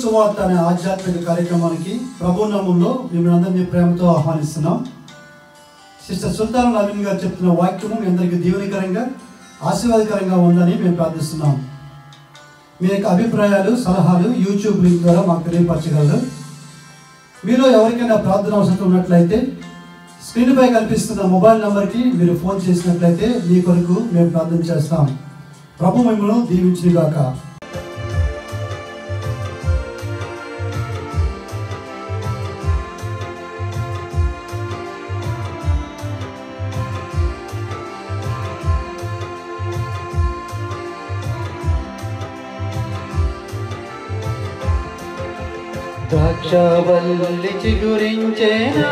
సువార్త అనే ఆధ్యాత్మిక కార్యక్రమానికి ప్రభు నామంలో మిమ్మల్ని అందరినీ ప్రేమతో ఆహ్వానిస్తున్నాం సిస్టర్ సుల్తాన్ నవీన్ గారు చెప్తున్న వాక్యము మీ అందరికీ దీవెనకరంగా ఆశీర్వాదకరంగా ఉందని మేము ప్రార్థిస్తున్నాం మీ యొక్క అభిప్రాయాలు సలహాలు యూట్యూబ్ లింక్ ద్వారా మాకు తెలియపరచగలరు మీలో ఎవరికైనా ప్రార్థన అవసరం ఉన్నట్లయితే స్క్రీన్పై కనిపిస్తున్న మొబైల్ నంబర్కి మీరు ఫోన్ చేసినట్లయితే మీ కొరకు మేము ప్రార్థన చేస్తాం ప్రభు మిమ్మల్ని దీవించుగాక ద్రాక్షవల్లి చిగురించేనా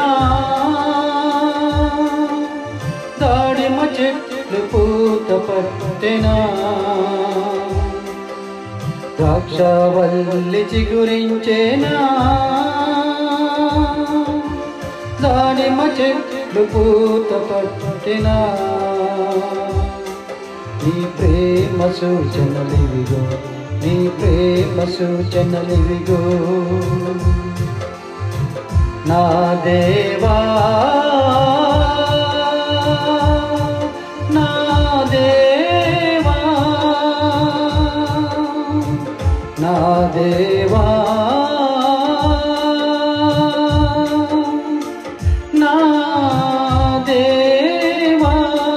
దాడిమ చెట్లు పూత పట్టెనా ద్రాక్షవల్లి చిగురించేనా దాడిమ చెట్లు పూత పట్టెనా నీ ప్రేమ సూచనలివిగో నీ ప్రేమ సూచనలివిగో నా దేవా నా దేవా నా దేవా నా దేవా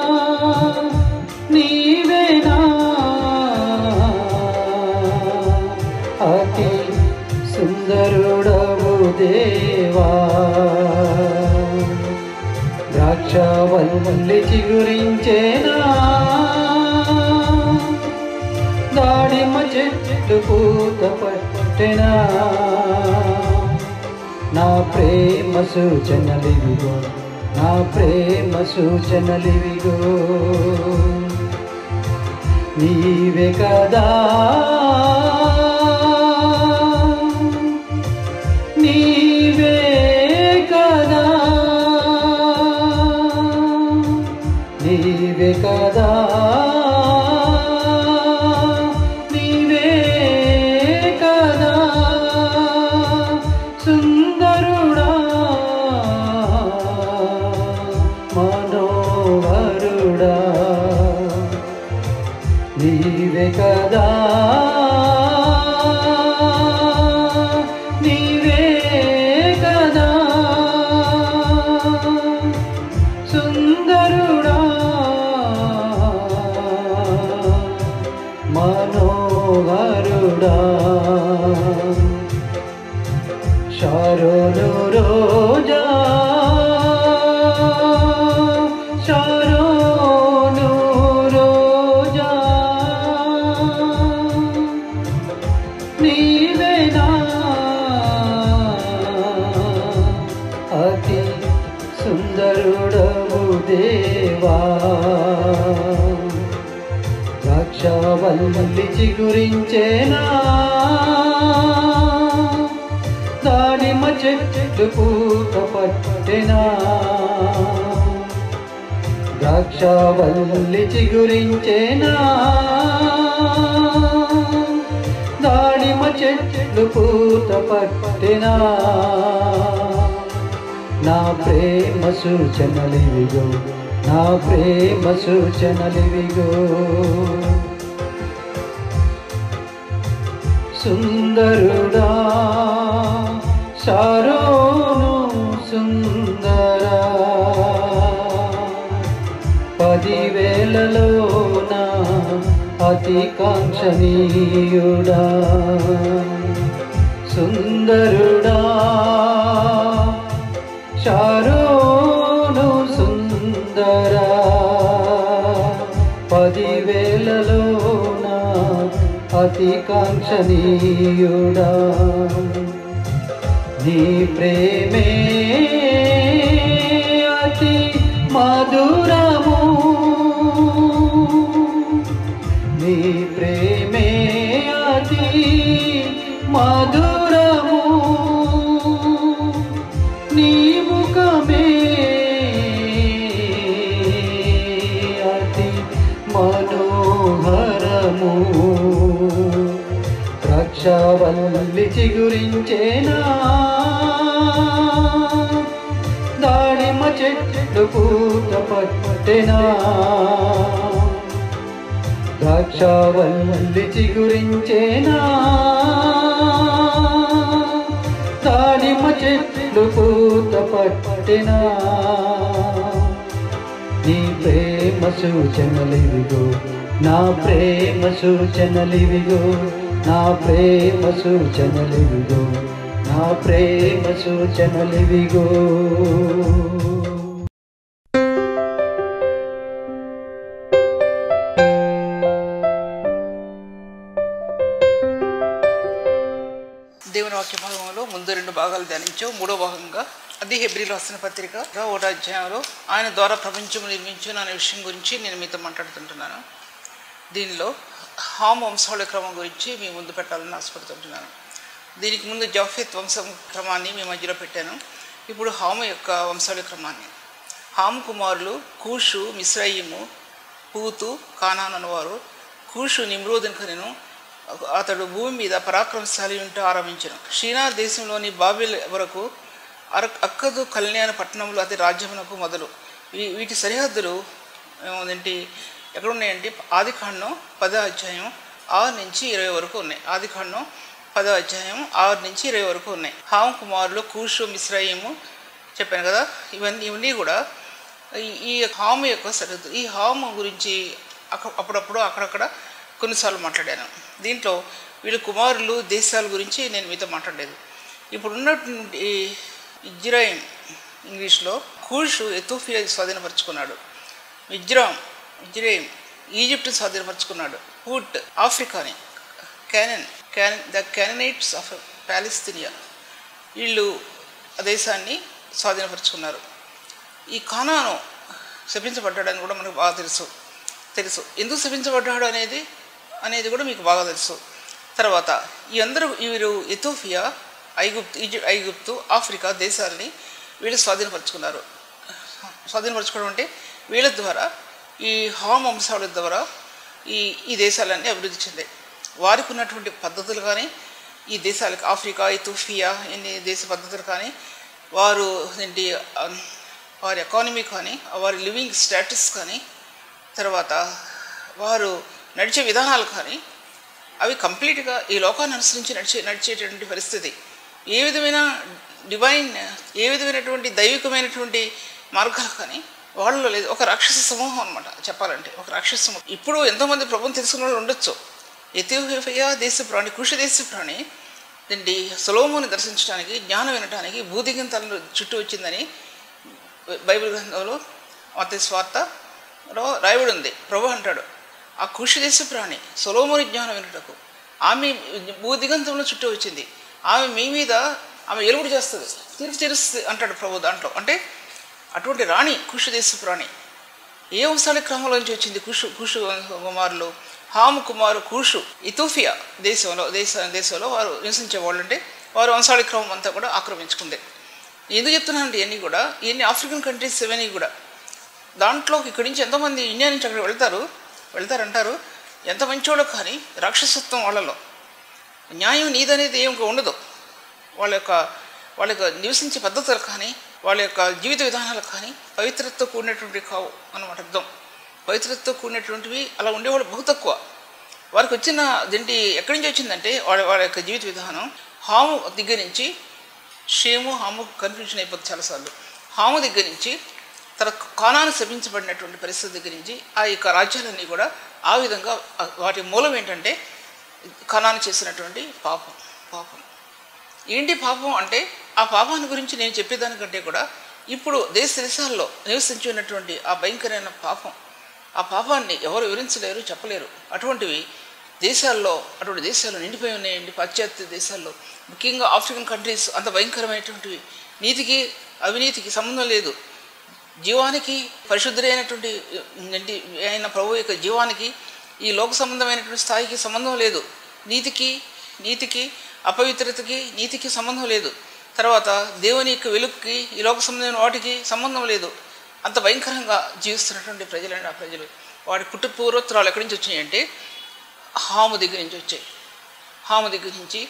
నీవేనా అతి సుందరుడవు దేవా ద్రాక్షవల్లి చిగురించేనా దాడిమ చెట్లు పూత పట్టెనా నా ప్రేమ సూచనలివిగో నా ప్రేమ సూచనలివిగో నీవే కదా నీవే కదా నీవే కదా నీవే కదా సుందరుడా మనోహరుడా నీవే కదా నీవే కదా సుందరుడా మనోహరుడా శారోను రోజా శారోను రోజా నీవేనా అతి సుందరుడవు దేవా ద్రాక్షవల్లి చిగురించేనా దాడిమ చెట్టు పూత పట్టెనా ద్రాక్షవల్లి చిగురించేనా దాడిమ చెట్లు పూత పట్టెనా నా ప్రేమ సూచనలివిగో నా ప్రేమ సూచనలివిగో సుందరుడా శారోను సుందరా పదివేలలోన అతి కాంక్షణీయుడా సుందరుడా శారోను సుందరా పదివేలలోన అతి కాంక్షణీయుడా నీ ప్రేమే అతి మధురము నీ ప్రేమే అతి మధురము నీ ముఖమే అతి మనోహరము ద్రాక్షవల్లి చిగురించేనా దాడిమ చెట్లు పూత పట్టెనా ద్రాక్షవల్లి చిగురించేనా దాడిమ చెట్లు పూత పట్టెనా నీ ప్రేమ సూచనలివిగో నా ప్రేమ సూచనలివిగో నా ప్రేమ సూచనలివిగో నా ప్రేమ సూచనలివిగో దేవుని వాక్య భాగంలో ముందు రెండు భాగాలు ధ్యానించాం మూడో భాగంగా అది హెబ్రిల్ రాసిన పత్రిక ఒకటో అధ్యాయంలో ఆయన ద్వారా ప్రపంచం నిర్మించును అనే విషయం గురించి నేను మీతో మాట్లాడుతుంటున్నాను దీనిలో హామ్ వంశావళి క్రమం గురించి మీ ముందు పెట్టాలని ఆశపడుతుంటున్నాను దీనికి ముందు జాఫెత్ వంశం క్రమాన్ని మీ మధ్యలో పెట్టాను ఇప్పుడు హాము యొక్క వంశావళి క్రమాన్ని హామ్ కుమారులు కూషు మిశ్రయిము పూతు కానాన్ అనువారు కూషు నిమ్రోదుని కనెను అతడు భూమి మీద పరాక్రమశాలి ఉంటూ ఆరంభించను షీనా దేశంలోని బాబిల్ వరకు అర అక్కదు కళ్యాణ పట్టణంలో అతి రాజ్యమునకు మొదలు వీ- వీటి సరిహద్దులు ఏంటి ఎక్కడ ఉన్నాయంటే ఆది కాండం పదో అధ్యాయం ఆరు నుంచి ఇరవై వరకు ఉన్నాయి ఆది కాండం పదో అధ్యాయం ఆరు నుంచి ఇరవై వరకు ఉన్నాయి హాం కుమారులు కూషు మిశ్రయము చెప్పాను కదా ఇవన్నీ ఇవన్నీ కూడా ఈ- ఈ హాము యొక్క సరిహద్దు ఈ హాము గురించి అక్క అప్పుడప్పుడు అక్కడక్కడ కొన్నిసార్లు మాట్లాడాను దీంట్లో వీళ్ళ కుమారులు దేశాల గురించి నేను మీతో మాట్లాడలేదు ఇప్పుడు ఉన్నటువంటి ఇజ్రాయిం ఇంగ్లీష్లో కూషు ఎథోపియా స్వాధీనపరుచుకున్నాడు మిజ్రామ్ ఇజ్రాయిం ఈజిప్ట్ స్వాధీనపరుచుకున్నాడు హూట్ ఆఫ్రికాని క్యానన్ క్యాన్ ద క్యాననైట్స్ ఆఫ్ ప్యాలెస్తీనియా వీళ్ళు ఆ దేశాన్ని స్వాధీనపరుచుకున్నారు ఈ కానాను శపించబడ్డాడని కూడా మనకు బాగా తెలుసు తెలుసు ఎందుకు శపించబడ్డాడు అనేది అనేది కూడా మీకు బాగా తెలుసు తర్వాత ఈ అందరూ వీరు ఎథోపియా ఐగుప్తు ఈజి ఐగుప్తు ఆఫ్రికా దేశాలని వీళ్ళు స్వాధీనపరుచుకున్నారు స్వాధీనపరచుకోవడం అంటే వీళ్ళ ద్వారా ఈ హామ వంశాల ద్వారా ఈ ఈ దేశాలన్నీ అభివృద్ధి చెందాయి వారికి ఉన్నటువంటి పద్ధతులు కానీ ఈ దేశాలకు ఆఫ్రికా ఇథోపియా ఎన్ని దేశ పద్ధతులు కానీ వారు ఏంటి ఆ, వారి ఎకానమీ కానీ వారి లివింగ్ స్టేటస్ కానీ తర్వాత వారు నడిచే విధానాలు కానీ అవి కంప్లీట్గా ఈ లోకాన్ని అనుసరించి నడిచే నడిచేటటువంటి పరిస్థితి ఏ విధమైన డివైన్ ఏ విధమైనటువంటి దైవికమైనటువంటి మార్గాలు కానీ వాళ్ళలో లేదు ఒక రాక్షస సమూహం అనమాట చెప్పాలంటే ఒక రాక్షస సమూహం ఇప్పుడు ఎంతోమంది ప్రభుత్వం తెలుసుకున్న వాళ్ళు ఉండొచ్చు ఎథియోపియా దేశ ప్రాణి కృషి దేశ ప్రాణి ఏంటి సొలోముని దర్శించడానికి జ్ఞానం వినడానికి భూదిగంతాలను చుట్టూ వచ్చిందని బైబిల్ గ్రంథంలో మత స్వార్థలో రాయబడి ఉంది ప్రభు అంటాడు ఆ కృషి దేశ ప్రాణి సొలోముని జ్ఞానం వినుటకు ఆమె భూదిగంతంలో చుట్టూ వచ్చింది ఆమె మీ మీద ఆమె ఎలుగుడు చేస్తుంది తీర్పు తీరుస్తుంది అంటాడు ప్రభు దాంట్లో అంటే అటువంటి రాణి కుషు దేశ ప్రాణి ఏ వంశాల క్రమంలో నుంచి వచ్చింది కుషు కుషు కుమారులు హాము కుమారు కుషు ఇథోపియా దేశంలో దేశ దేశంలో వారు నివసించే వాళ్ళు అంటే వారు వంశాల క్రమం అంతా కూడా ఆక్రమించుకుంది ఎందుకు చెప్తున్నానంటే ఇవన్నీ కూడా ఇవన్నీ ఆఫ్రికన్ కంట్రీస్ ఇవన్నీ కూడా దాంట్లో ఇక్కడి నుంచి ఎంతోమంది ఇండియా నుంచి అక్కడ వెళ్తారు వెళ్తారంటారు ఎంత మంచోళ్ళు కానీ రాక్షసత్వం వాళ్ళలో న్యాయం నీదనేది ఏం ఉండదు వాళ్ళ యొక్క వాళ్ళ యొక్క నివసించే పద్ధతులు కానీ వాళ్ళ యొక్క జీవిత విధానాలు కానీ పవిత్రతతో కూడినటువంటి కావు అన్నమాట అర్థం పవిత్రతతో కూడినటువంటివి అలా ఉండేవాళ్ళు బహు తక్కువ వారికి వచ్చిన దీంటి ఎక్కడి నుంచి వచ్చిందంటే వాళ్ళ వాళ్ళ యొక్క జీవిత విధానం హాము దగ్గర నుంచి షేము హాము కన్ఫ్యూజన్ అయిపోతుంది చాలాసార్లు హాము దగ్గర నుంచి తన కానాను శపించబడినటువంటి పరిస్థితి దగ్గర నుంచి ఆ యొక్క రాజ్యాలన్నీ కూడా ఆ విధంగా ఆ- వాటి మూలం ఏంటంటే కణాన్ని చేసినటువంటి పాపం పాపం ఏంటి పాపం అంటే ఆ పాపాన్ని గురించి నేను చెప్పేదానికంటే కూడా ఇప్పుడు దేశ దేశాల్లో నివసించి ఉన్నటువంటి ఆ భయంకరమైన పాపం ఆ పాపాన్ని ఎవరు వివరించలేరు చెప్పలేరు అటువంటివి దేశాల్లో అటువంటి దేశాలు నిండిపోయి ఉన్నాయండి పాశ్చాత్య దేశాల్లో ముఖ్యంగా ఆఫ్రికన్ కంట్రీస్ అంత భయంకరమైనటువంటివి నీతికి అవినీతికి సంబంధం లేదు జీవానికి పరిశుద్ధుడైనటువంటి ఏంటి ఆయన ప్రభు యొక్క జీవానికి ఈ లోక సంబంధమైనటువంటి స్థాయికి సంబంధం లేదు నీతికి నీతికి అపవిత్రతకి నీతికి సంబంధం లేదు తర్వాత దేవుని యొక్క వెలుగుకి ఈ లోక సంబంధమైన వాటికి సంబంధం లేదు అంత భయంకరంగా జీవిస్తున్నటువంటి ప్రజలండి ఆ ప్రజలు వాడి పుట్టు పూర్వోత్తరాలు ఎక్కడి నుంచి వచ్చినాయంటే హాము దగ్గర నుంచి వచ్చాయి హాము దగ్గర నుంచి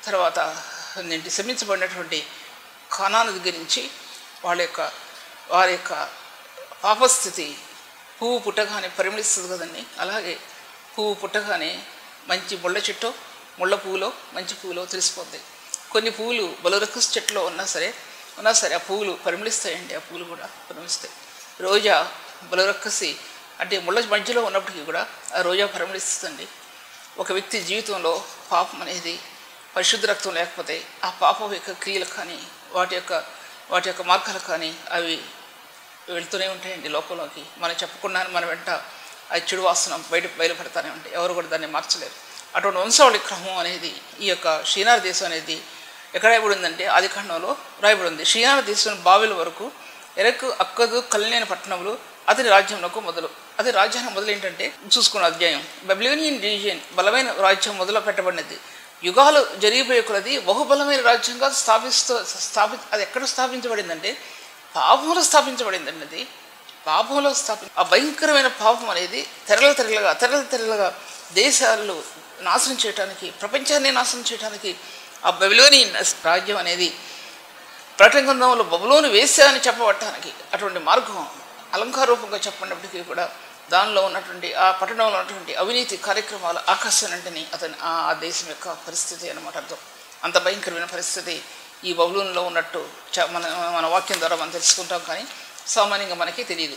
తర్వాత ఏంటి శమించబడినటువంటి ఖానాను దగ్గర నుంచి వాళ్ళ యొక్క వారి యొక్క పాపస్థితి పువ్వు పుట్టగానే పరిమళిస్తుంది కదండి అలాగే పువ్వు పుట్టగానే మంచి ముళ్ళ చెట్టు ముళ్ళ పువ్వులో మంచి పువ్వులో తెలిసిపోద్ది కొన్ని పువ్వులు బలరకస్ చెట్టులో ఉన్నా సరే ఉన్నా సరే ఆ పువ్వులు పరిమళిస్తాయండి ఆ పువ్వులు కూడా పరిమళిస్తాయి రోజా బలరక్కసి అంటే ముళ్ళ మధ్యలో ఉన్నప్పటికీ కూడా ఆ రోజా పరిమళిస్తుంది ఒక వ్యక్తి జీవితంలో పాపం అనేది పరిశుద్ధ రక్తం లేకపోతే ఆ పాపం యొక్క క్రియలు కానీ వాటి యొక్క వాటి యొక్క మార్గాలు కానీ అవి వెళ్తూనే ఉంటాయండి లోకంలోకి మనం చెప్పకుండా మన వెంట ఆ చెడు వాసన బయట బయలుపడతానే ఉంటాయి ఎవరు కూడా దాన్ని మార్చలేరు అటువంటి వంశావళి క్రమం అనేది ఈ యొక్క షీనార్ దేశం అనేది ఎక్కడ రాయబడి ఉందంటే ఆది ఖండంలో రాయబడి ఉంది షీనార్ దేశం బావిల వరకు ఎరకు అక్కదు కల్లేని పట్టణములు అతని రాజ్యంలోకి మొదలు అది రాజ్యానికి మొదలు ఏంటంటే చూసుకున్న అధ్యాయం బెబిలోనియన్ రీజియన్ బలమైన రాజ్యం మొదలు పెట్టబడినది యుగాలు జరిగిపోయే కొలది బహుబలమైన రాజ్యంగా స్థాపిస్తూ స్థాపి అది ఎక్కడ స్థాపించబడిందంటే పాపంలో స్థాపించబడిందండి అది పాపంలో స్థాపి ఆ భయంకరమైన పాపం అనేది తెరల తెరలుగా తెరల తెరలుగా దేశాలు నాశనం చేయడానికి ప్రపంచాన్ని నాశనం చేయడానికి ఆ బబిలోని రాజ్యం అనేది ప్రకటన గ్రంథంలో బబులోను వేసా అని చెప్పబట్టడానికి అటువంటి మార్గం అలంకారూపంగా చెప్పినప్పటికీ కూడా దానిలో ఉన్నటువంటి ఆ పట్టణంలో ఉన్నటువంటి అవినీతి కార్యక్రమాలు ఆకాశానంటని అతని ఆ ఆ దేశం యొక్క పరిస్థితి అనమాట అర్థం అంత భయంకరమైన పరిస్థితి ఈ బబులోన్లో ఉన్నట్టు చ- మన మన వాక్యం ద్వారా మనం తెలుసుకుంటాం కానీ సామాన్యంగా మనకి తెలియదు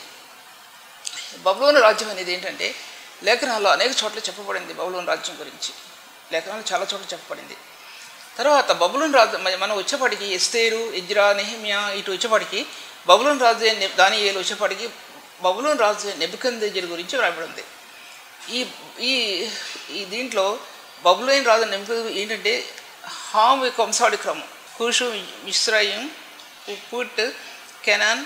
బబులోను రాజ్యం అనేది ఏంటంటే లేఖనాల్లో అనేక చోట్ల చెప్పబడింది బబులోను రాజ్యం గురించి లేఖనాలు చాలా చోట్ల చెప్పబడింది తర్వాత బబులోన్ రాజు మ- మనం వచ్చేపాటికి ఎస్తేరు ఇజ్రా నెహిమియా ఇటు వచ్చేపాటికి బబులోన్ రాజు అయిన నెబ్- దానియేలు వచ్చేపాటికి బబులోన్ రాజు నెబుకందేజర్ గురించి వ్రాయబడింది ఈ ఈ ఈ దీంట్లో బబులోన్ రాజు నెంపు ఏంటంటే హామ్ యొక్క వంశావళి క్రమం Cush Mizraim Put Canaan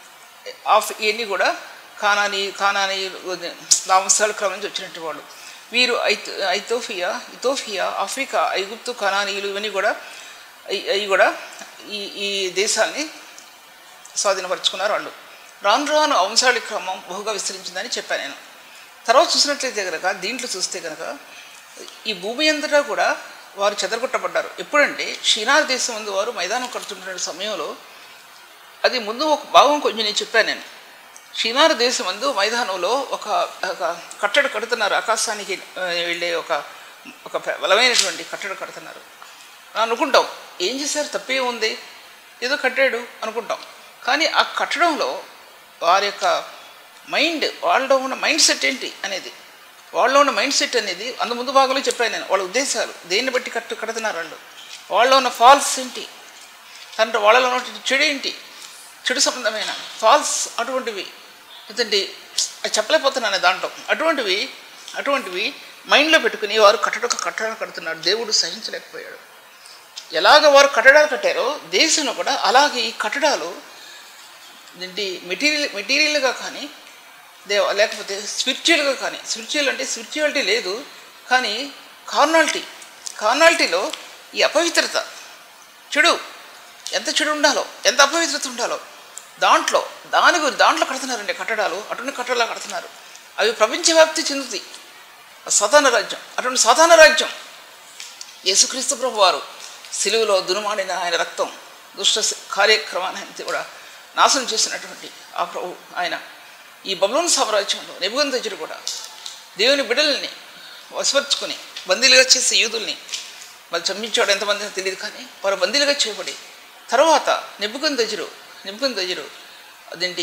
of ఇవన్నీ కూడా ఖానాని ఖానాని ఆ వంశాల క్రమం నుంచి వచ్చినట్టు వాళ్ళు వీరు ఐత్ ఐతోఫియా ఇథోఫియా ఆఫ్రికా ఐగుప్తు ఖనానీయులు ఇవన్నీ కూడా అవి అవి కూడా ఈ ఈ దేశాన్ని స్వాధీనపరుచుకున్నారు వాళ్ళు రాను రాను ఆ వంశావళి క్రమం బహుగా విస్తరించిందని చెప్పాను నేను తర్వాత చూసినట్లయితే కనుక దీంట్లో చూస్తే కనుక ఈ భూమి అంతటా కూడా వారు చెదరగొట్టబడ్డారు ఎప్పుడంటే షీనార్ దేశం ముందు వారు మైదానం కడుతున్న సమయంలో అది ముందు ఒక భాగం కొంచెం నేను చెప్పాను నేను షీనార్ దేశం ముందు మైదానంలో ఒక ఒక కట్టడి కడుతున్నారు ఆకాశానికి ఆ, వెళ్ళే ఒక ఒక బలమైనటువంటి కట్టడి కడుతున్నారు అనుకుంటాం ఏం చేశారు తప్పే ఉంది ఏదో కట్టాడు అనుకుంటాం కానీ ఆ కట్టడంలో వారి యొక్క మైండ్ వాళ్ళలో ఉన్న మైండ్ సెట్ ఏంటి అనేది వాళ్ళలో ఉన్న మైండ్ సెట్ అనేది అందు ముందు భాగంలో చెప్పాను నేను వాళ్ళ ఉద్దేశాలు దేన్ని బట్టి కట్టు కడుతున్నారు వాళ్ళు వాళ్ళలో ఉన్న ఫాల్స్ ఏంటి తండ్రి వాళ్ళలో ఉన్నటువంటి చెడు ఏంటి చెడు సంబంధమైన ఫాల్స్ అటువంటివి ఎందుకంటే అది చెప్పలేకపోతున్నాను దాంట్లో అటువంటివి అటువంటివి మైండ్లో పెట్టుకుని వారు కట్టడ కట్టడాలు కడుతున్నారు దేవుడు సహించలేకపోయాడు ఎలాగ వారు కట్టడాలు కట్టారో దేశంలో కూడా అలాగే ఈ కట్టడాలు ఏంటి మెటీరియల్ మెటీరియల్గా కానీ దేవ లేకపోతే స్పిరిచువల్గా కానీ స్పిరిచువల్ అంటే స్పిరిచువాలిటీ లేదు కానీ కార్నాలిటీ కార్నాలిటీలో ఈ అపవిత్రత చెడు ఎంత చెడు ఉండాలో ఎంత అపవిత్రత ఉండాలో దాంట్లో దాని గురి దాంట్లో కడుతున్నారండి కట్టడాలు అటువంటి కట్టడాలు కడుతున్నారు అవి ప్రపంచవ్యాప్తి చెందుతాయి సాధారణ రాజ్యం అటువంటి సాధారణ రాజ్యం యేసుక్రీస్తు ప్రభు వారు సిలువలో దునుమాడిన ఆయన రక్తం దుష్ట కార్యక్రమాన్ని కూడా నాశనం చేసినటువంటి ఆ ప్రభు ఆయన ఈ బబులోన్ సామ్రాజ్యంలో నిబంధజుడు కూడా దేవుని బిడ్డల్ని వశపరుచుకొని బందీలుగా చేసే యూదుల్ని మరి చంపించాడు ఎంతమంది తెలియదు కానీ వారు బందీలుగా చేయబడి తర్వాత నిబ్బుకందజుడు నిబ్బుకందజుడు అదేంటి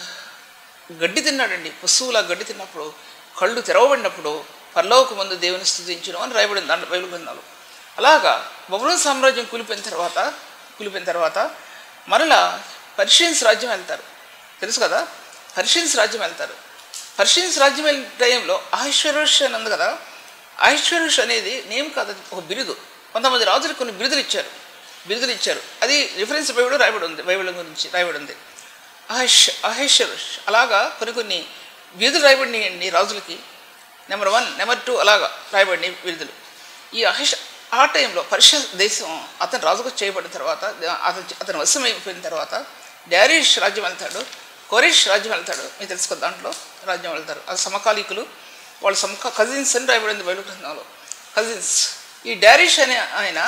గడ్డి తిన్నాడండి పశువులా గడ్డి తిన్నప్పుడు కళ్ళు తెరవబడినప్పుడు పరలోక ముందు దేవుని స్థుతించడం అని రాయబడింది దాంట్లో బైబిల్ గ్రంథాలు అలాగా బబులోన్ సామ్రాజ్యం కూలిపోయిన తర్వాత కూలిపోయిన తర్వాత మరలా పర్షియన్స్ రాజ్యం వెళ్తారు తెలుసు కదా పర్షియన్స్ రాజ్యం వెళ్తారు పర్షియన్స్ రాజ్యం వెళ్ళిన టైంలో ఆహిష్వరుష్ అని ఉంది కదా ఆహిష్వరుష్ అనేది నేమ్ కాదు అది ఒక బిరుదు కొంతమంది రాజులకు కొన్ని బిరుదులు ఇచ్చారు బిరుదులు ఇచ్చారు అది రిఫరెన్స్ బైబిల్ రాయబడి ఉంది బైబిల్ గురించి రాయబడి ఉంది అహేష్ అహేషరుష్ అలాగా కొన్ని కొన్ని బిరుదులు రాయబడినాయండి రాజులకి నెంబర్ వన్ నెంబర్ టూ అలాగా రాయబడినాయి బిరుదులు ఈ అహేష్ ఆ టైంలో పర్షియా దేశం అతను రాజుగా చేయబడిన తర్వాత అతను అతను వశం అయిపోయిన తర్వాత డారిష్ రాజ్యం వెళ్తాడు కొరిష్ రాజ్యం వెళ్తాడు మీకు తెలుసుకో దాంట్లో రాజ్యం వెళ్తారు అది సమకాలీకులు వాళ్ళ సమకా కజిన్స్ అని రాయబడింది బయలు గ్రంథంలో కజిన్స్ ఈ డారిష్ అనే ఆయన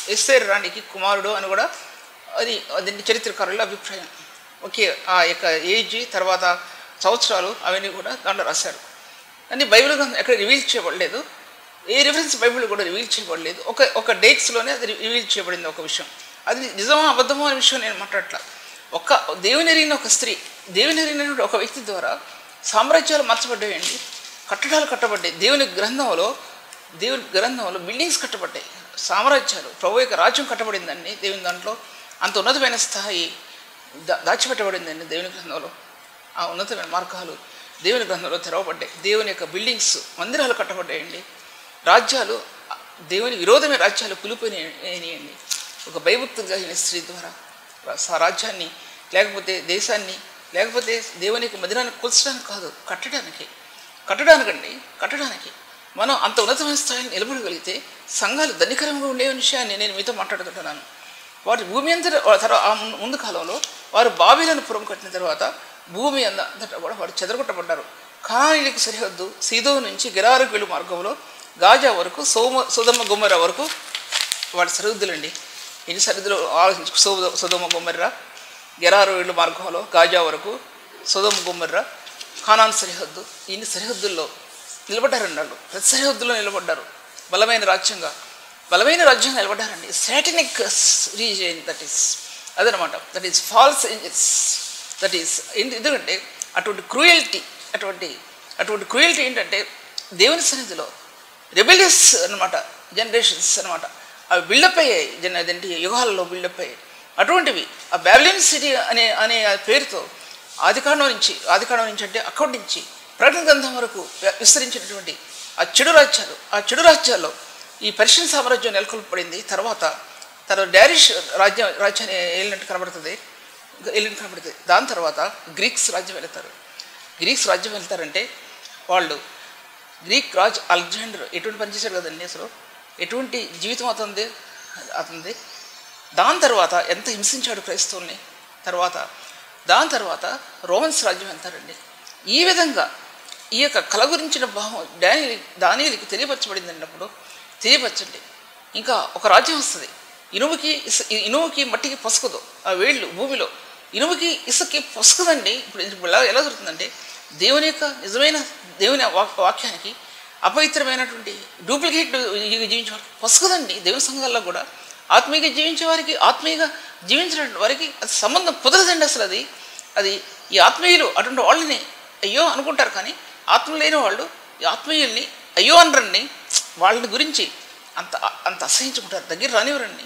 ఎస్తేర్ రాణికి కుమారుడు అని కూడా అది అది చరిత్రకారుల అభిప్రాయం ఓకే ఆ యొక్క ఏజ్ తర్వాత సంవత్సరాలు అవన్నీ కూడా దాంట్లో రాశారు అని బైబిల్ గ్రంథం ఎక్కడ రివీల్ చేయబడలేదు ఏ రిఫరెన్స్ బైబిల్ కూడా రివీల్ చేయబడలేదు ఒక ఒక డేట్స్లోనే అది రివీల్ చేయబడింది ఒక విషయం అది నిజమా అబద్ధమా అనే విషయం నేను మాట్లాడట్లా ఒక దేవుని ఎరిగిన ఒక స్త్రీ దేవుని ఎరిగినటువంటి ఒక వ్యక్తి ద్వారా సామ్రాజ్యాలు మార్చబడ్డాయండి కట్టడాలు కట్టబడ్డాయి దేవుని గ్రంథంలో దేవుని గ్రంథంలో బిల్డింగ్స్ కట్టబడ్డాయి సామ్రాజ్యాలు ప్రభు యొక్క రాజ్యం కట్టబడిందండి దేవుని దాంట్లో అంత ఉన్నతమైన స్థాయి దా దాచిపెట్టబడిందండి దేవుని గ్రంథంలో ఆ ఉన్నతమైన మార్గాలు దేవుని గ్రంథంలో తెరవబడ్డాయి దేవుని యొక్క బిల్డింగ్స్ మందిరాలు కట్టబడ్డాయండి రాజ్యాలు దేవుని విరోధమైన రాజ్యాలు కూలిపోయినాయండి ఒక భయభక్తులు కలిగిన స్త్రీ ద్వారా ఆ రాజ్యాన్ని లేకపోతే దేశాన్ని లేకపోతే దేవుని యొక్క మందిరాన్ని కూల్చడానికి కాదు కట్టడానికి కట్టడానికండి కట్టడానికి మనం అంత ఉన్నతమైన స్థాయిని నిలబడగలిగితే సంఘాలు ధనికరంగా ఉండే విషయాన్ని నేను మీతో మాట్లాడుతుంటున్నాను వాటి భూమి అంతటా తర్వాత ఆ ముందు- ముందు కాలంలో వారు బాబీలను పురం కట్టిన తర్వాత భూమి అంద అంతటా కూడా వారు చెదరగొట్టబడ్డారు ఖానీలకు సరిహద్దు సీదో నుంచి గిరారకు వెళ్ళు మార్గంలో గాజా వరకు సోమ సుధమ్మ గుమ్మర వరకు వాడి సరిహద్దులండి ఎన్ని సరిహద్దులు ఆలోచించు సోద సుధమ్మ గుమ్మర్ర గెరారు వెళ్ళు మార్గంలో గాజా వరకు సుధమ్మ గుమ్మర్ర ఖానాన్ సరిహద్దు ఇన్ని సరిహద్దుల్లో నిలబడ్డారండి వాళ్ళు ప్రతి సరిహద్దులో నిలబడ్డారు బలమైన రాజ్యంగా బలమైన రాజ్యంగా నిలబడ్డారండి సాటనిక్ రీజియన్ దట్ ఈస్ అదనమాట that is false angels that is ఎందుకంటే అటువంటి క్రూయల్టీ అటువంటి అటువంటి క్రూయల్టీ ఏంటంటే దేవుని సన్నిధిలో రెబెలియస్ అనమాట జనరేషన్స్ అనమాట అవి బిల్డప్ అయ్యాయి జన అదేంటి యుగాలలో బిల్డప్ అయ్యాయి అటువంటివి ఆ బ్యాబిలియన్ సిటీ అనే అనే ఆ పేరుతో ఆదికాండం నుంచి ఆదికాండం నుంచి అంటే అక్కడి నుంచి ప్రకటన గ్రంథం వరకు వ్య- విస్తరించినటువంటి ఆ చెడు రాజ్యాలు ఆ చెడు రాజ్యాల్లో ఈ పర్షియన్ సామ్రాజ్యం నెలకొల్పబడింది తర్వాత తర్వాత డారిష్ రాజ్యం రాజ్యాన్ని ఏలినట్టు కనబడుతుంది ఏలినట్టు కనబడుతుంది దాని తర్వాత గ్రీక్స్ రాజ్యం వెళతారు గ్రీక్స్ రాజ్యం వెళ్తారంటే వాళ్ళు గ్రీక్ రాజ్ అలెగ్జాండర్ ఎటువంటి పనిచేశాడు కదండి అసలు ఎటువంటి జీవితం అతనిది అతనిది దాని తర్వాత ఎంత హింసించాడు క్రైస్తవుల్ని తర్వాత దాని తర్వాత రోమన్స్ రాజ్యం వెళ్తారండి ఈ విధంగా ఈ యొక్క కళ గురించిన భావం డాని దానిలకి తెలియపరచబడింది అన్నప్పుడు తెలియపరచండి ఇంకా ఒక రాజ్యం వస్తుంది ఇనుముకి ఇస ఇనుముకి మట్టికి పొసకదు ఆ వేళ్ళు భూమిలో ఇనుముకి ఇసుకి పొసకదండి ఇప్పుడు ఇప్పుడు ఎలా ఎలా జరుగుతుందంటే దేవుని యొక్క నిజమైన దేవుని వాక్ వాక్యానికి అపవిత్రమైనటువంటి డూప్లికేట్ జీవించే వారికి పొసకదండి దేవుని సంఘాల్లో కూడా ఆత్మీయంగా జీవించే వారికి ఆత్మీయంగా జీవించిన వారికి అది సంబంధం కుదరదండి అసలు అది అది ఈ ఆత్మీయులు అటువంటి వాళ్ళని అయ్యో అనుకుంటారు కానీ ఆత్మ లేని వాళ్ళు ఈ ఆత్మీయుల్ని అయ్యో అనరండి వాళ్ళని గురించి అంత అంత అసహించుకుంటారు దగ్గర రానివ్వరండి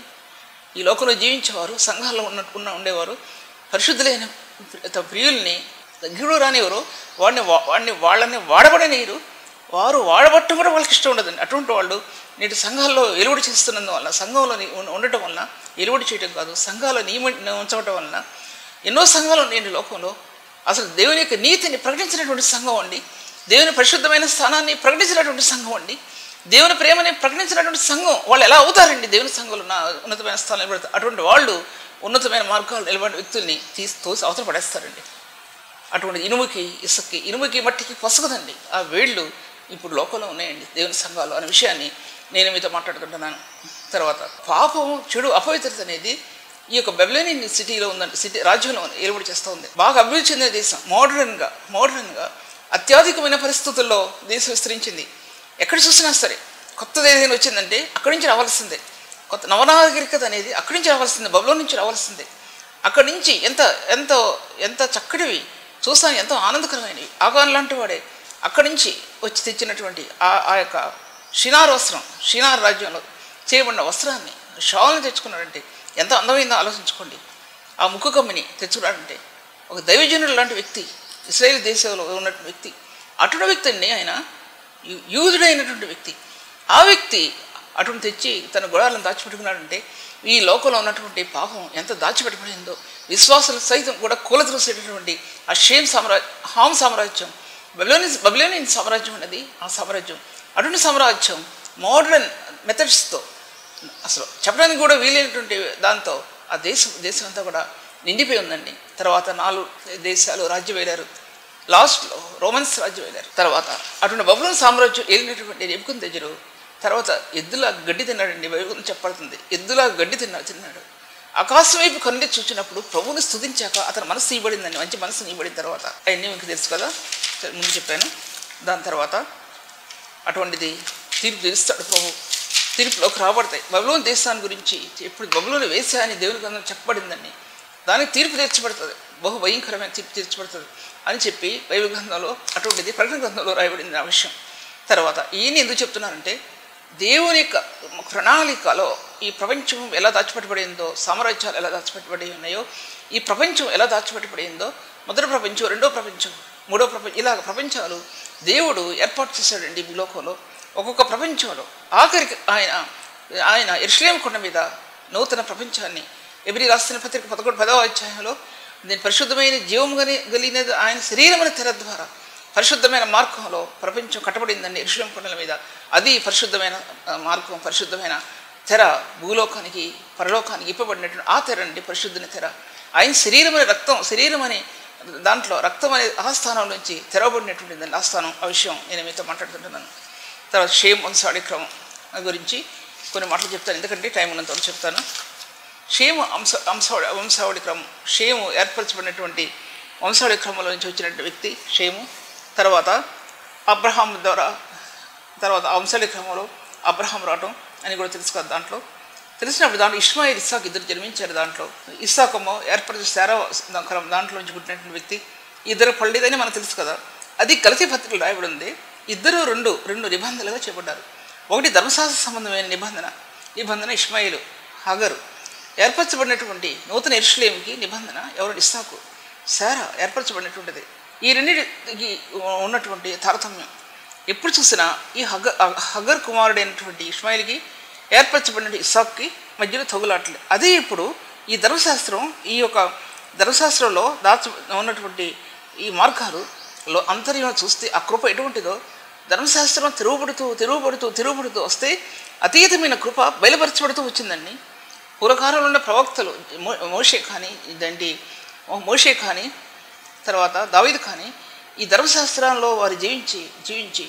ఈ లోకంలో జీవించేవారు సంఘాల్లో ఉన్న ఉన్న ఉండేవారు పరిశుద్ధులైన తమ ప్రియుల్ని దగ్గర రానివ్వరు వాడిని వా- వాడిని వాళ్ళని వాడబడనీయరు వారు వాడబట్టం కూడా వాళ్ళకి ఇష్టం ఉండదండి అటువంటి వాళ్ళు నేటి సంఘాల్లో వెలువడి చేస్తున్నందువల్ల సంఘంలో ని- ఉం- ఉండటం వలన వెలువడి చేయటం కాదు సంఘాల్లో నియమ ఉంచడం వలన ఎన్నో సంఘాలు ఉన్నాయండి లోకంలో అసలు దేవుని యొక్క నీతిని ప్రకటించినటువంటి సంఘం అండి దేవుని పరిశుద్ధమైన స్థానాన్ని ప్రకటించినటువంటి సంఘం అండి దేవుని ప్రేమని ప్రకటించినటువంటి సంఘం వాళ్ళు ఎలా అవుతారండి దేవుని సంఘంలో నా ఉన్నతమైన స్థానం నిలబడతారు అటువంటి వాళ్ళు ఉన్నతమైన మార్గాలు నిలబడిన వ్యక్తుల్ని తీసి తోసి అవతల పడేస్తారండి అటువంటి ఇనుముకి ఇసుక్కి ఇనుముకి మట్టికి పొసగదండి ఆ వేళ్ళు ఇప్పుడు లోకంలో ఉన్నాయండి దేవుని సంఘాలు అనే విషయాన్ని నేను మీతో మాట్లాడుకుంటున్నాను తర్వాత పాపం చెడు అపవిత్రత అనేది ఈ యొక్క బెబిలోనియన్ సిటీలో ఉందండి సిటీ రాజ్యంలో ఉంది ఏలుబడి చేస్తూ ఉంది బాగా అభివృద్ధి చెందిన దేశం మోడర్న్గా మోడర్న్గా అత్యాధికమైన పరిస్థితుల్లో దేశం విస్తరించింది ఎక్కడ చూసినా సరే కొత్తది ఏదైనా వచ్చిందంటే అక్కడి నుంచి రావాల్సిందే కొత్త నవనాగరికత అనేది అక్కడి నుంచి రావాల్సిందే బబులో నుంచి రావాల్సిందే అక్కడి నుంచి ఎంత ఎంతో ఎంత చక్కటివి చూస్తాను ఎంతో ఆనందకరమైనవి ఆగాన్ లాంటి వాడే అక్కడి నుంచి వచ్చి తెచ్చినటువంటి ఆ ఆ యొక్క షినార్ వస్త్రం షినార్ రాజ్యంలో చేయబడిన వస్త్రాన్ని షాల్ని తెచ్చుకున్నాడంటే ఎంత అందమైందో ఆలోచించుకోండి ఆ ముక్కు కమ్మిని తెచ్చుకున్నాడంటే ఒక దైవజనుడు లాంటి వ్యక్తి ఇస్రాయేల్ దేశంలో ఉన్నటువంటి వ్యక్తి అటువంటి వ్యక్తి అండి ఆయన యూ- యూదుడైనటువంటి వ్యక్తి ఆ వ్యక్తి అటువంటి తెచ్చి తన గుడాలను దాచిపెట్టుకున్నాడంటే ఈ లోకంలో ఉన్నటువంటి పాపం ఎంత దాచిపెట్టబడిందో విశ్వాసులు సైతం కూడా కూలద్రోసేటటువంటి ఆ షేమ్ సామ్రాజ్యం హామ్ సామ్రాజ్యం బబిలోని బబిలోనియన్ సామ్రాజ్యం అనేది ఆ సామ్రాజ్యం అటువంటి సామ్రాజ్యం మోడర్న్ మెథడ్స్తో అసలు చెప్పడానికి కూడా వీలైనటువంటి దాంతో ఆ దేశం దేశం అంతా కూడా నిండిపోయి ఉందండి తర్వాత నాలుగు దేశాలు రాజ్యం వెళ్ళారు లాస్ట్లో రోమన్స్ రాజ్యం వెళ్ళారు తర్వాత అటువంటి బబులోన్ సామ్రాజ్యం వెళ్ళినటువంటి ఎప్పుకుని దగ్గర తర్వాత ఎద్దులా గడ్డి తిన్నాడండి బైబిల్ చెప్పబడుతుంది ఎద్దులా గడ్డి తిన్నాడు తిన్నాడు ఆకాశం వైపు కన్ను చూసినప్పుడు ప్రభువుని స్తుతించాక అతని మనసు ఇవ్వబడిందండి మంచి మనసు ఇవ్వబడిన తర్వాత అవన్నీ మీకు తెలుసు కదా సరే, ముందు చెప్పాను దాని తర్వాత అటువంటిది తీర్పు తీరుస్తాడు ప్రభు తీర్పులోకి రాబడతాయి బబులోని దేశాన్ని గురించి ఎప్పుడు బబులోని వేసా అని దేవుని గ్రంథం చెప్పబడిందండి దానికి తీర్పు తీర్చబడుతుంది బహు భయంకరమైన తీర్పు తీర్చబడుతుంది అని చెప్పి బైబిల్ గ్రంథంలో అటువంటిది ప్రకటన గ్రంథంలో రాయబడింది ఆ విషయం తర్వాత ఈయన ఎందుకు చెప్తున్నానంటే దేవుని యొక్క ప్రణాళికలో ఈ ప్రపంచం ఎలా దాచిపెట్టబడిందో సామ్రాజ్యాలు ఎలా దాచిపెట్టబడి ఉన్నాయో ఈ ప్రపంచం ఎలా దాచిపెట్టబడిందో మొదటి ప్రపంచం రెండో ప్రపంచం మూడో ప్రపంచం ఇలాగ ప్రపంచాలు దేవుడు ఏర్పాటు చేశాడండి ఈ భూలోకంలో ఒక్కొక్క ప్రపంచంలో ఆఖరికి ఆయన ఆయన ఎరుషలేం కొండ మీద నూతన ప్రపంచాన్ని ఎబ్రి రాసిన పత్రిక పదకొండు పదవ అధ్యాయంలో దీని పరిశుద్ధమైన జీవం గని కలిగినది ఆయన శరీరమైన తెర ద్వారా పరిశుద్ధమైన మార్గంలో ప్రపంచం కట్టబడిందండి ఎరుషలేం కొండల మీద అది పరిశుద్ధమైన ఆ, మార్గం పరిశుద్ధమైన తెర భూలోకానికి పరలోకానికి ఇప్పబడినటువంటి ఆ తెర అండి పరిశుద్ధమైన తెర ఆయన శరీరమైన రక్తం శరీరం అనే దాంట్లో రక్తం అనే ఆ స్థానం నుంచి తెరవబడినటువంటిదండి ఆ స్థానం ఆ విషయం నేను మీతో మాట్లాడుతుంటున్నాను తర్వాత షేమ్ వంశాడి క్రమం గురించి కొన్ని మాటలు చెప్తాను ఎందుకంటే టైం ఉన్నంత వరకు చెప్తాను షేము అంశ అంశావళి వంశావళి క్రమం షేము ఏర్పరచబడినటువంటి వంశావళి క్రమంలో నుంచి వచ్చినటువంటి వ్యక్తి షేము తర్వాత అబ్రహాం ద్వారా తర్వాత ఆ వంశావళి క్రమంలో అబ్రహాం రావటం అని కూడా తెలుసు కదా దాంట్లో తెలిసినప్పుడు దాంట్లో ఇస్మాయిల్ ఇస్సాక్ ఇద్దరు జన్మించారు దాంట్లో ఇస్సాకమో ఏర్పరిచే శారా క్రమం దాంట్లో నుంచి పుట్టినటువంటి వ్యక్తి ఇద్దరు పళ్ళేదని మనకు తెలుసు కదా అది కలసి పత్రికలు రాయబడి ఉంది ఇద్దరు రెండు రెండు నిబంధనలుగా చేపడ్డారు ఒకటి ధర్మశాస్త్ర సంబంధమైన నిబంధన నిబంధన ఇస్మాయిలు హగరు ఏర్పరచబడినటువంటి నూతన ఎరుషులేమికి నిబంధన ఎవరు ఇస్సాకు శారా ఏర్పరచబడినటువంటిది ఈ రెండింటికి ఉన్నటువంటి తారతమ్యం ఎప్పుడు చూసినా ఈ హగ హగర్ కుమారుడైనటువంటి ఇస్మాయిల్కి ఏర్పరచబడిన ఇస్సాక్కి మధ్యలో తగులాటలు అదే ఇప్పుడు ఈ ధర్మశాస్త్రం ఈ యొక్క ధర్మశాస్త్రంలో దాచ ఉన్నటువంటి ఈ మార్గాలు లో అంతర్యం చూస్తే ఆ కృప ఎటువంటిదో ధర్మశాస్త్రం తిరుగుబడుతూ తిరుగుబడుతూ తిరుగుబడుతూ వస్తే అతీతమైన కృప బయలుపరచబడుతూ వచ్చిందండి పూర్వకాలంలో ఉన్న ప్రవక్తలు మో- మోషే కానీ ఇదండి మోషే కానీ తర్వాత దావీదు కానీ ఈ ధర్మశాస్త్రంలో వారు జీవించి జీవించి